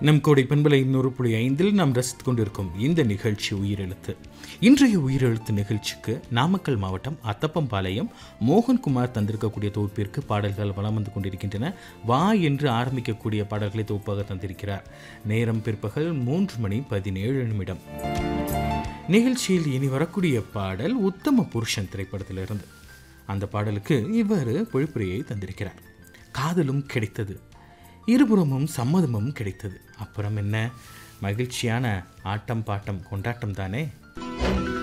நம் கோடை பண்பலை நூறு புள்ளி ஐந்தில் நாம் ரசித்துக் கொண்டிருக்கும் இந்த நிகழ்ச்சி உயிரெழுத்து இன்றைய உயிரெழுத்து நிகழ்ச்சிக்கு நாமக்கல் மாவட்டம் அத்தப்பம்பாளையம் மோகன்குமார் தந்திருக்கக்கூடிய தொகுப்பிற்கு பாடல்கள் வலம் வந்து கொண்டிருக்கின்றன வா என்று ஆரம்பிக்கக்கூடிய பாடல்களை தொகுப்பாக தந்திருக்கிறார் நேரம் பிற்பகல் மூன்று மணி பதினேழு நிமிடம் நிகழ்ச்சியில் இனி வரக்கூடிய பாடல் உத்தம புருஷன் திரைப்படத்திலிருந்து அந்த பாடலுக்கு இவர் பொழிப்புரையை தந்திருக்கிறார் காதலும் கிடைத்தது இருபுறமும் சம்மதமும் கிடைத்தது அப்புறம் என்ன மகிழ்ச்சியான ஆட்டம் பாட்டம் கொண்டாட்டம் தானே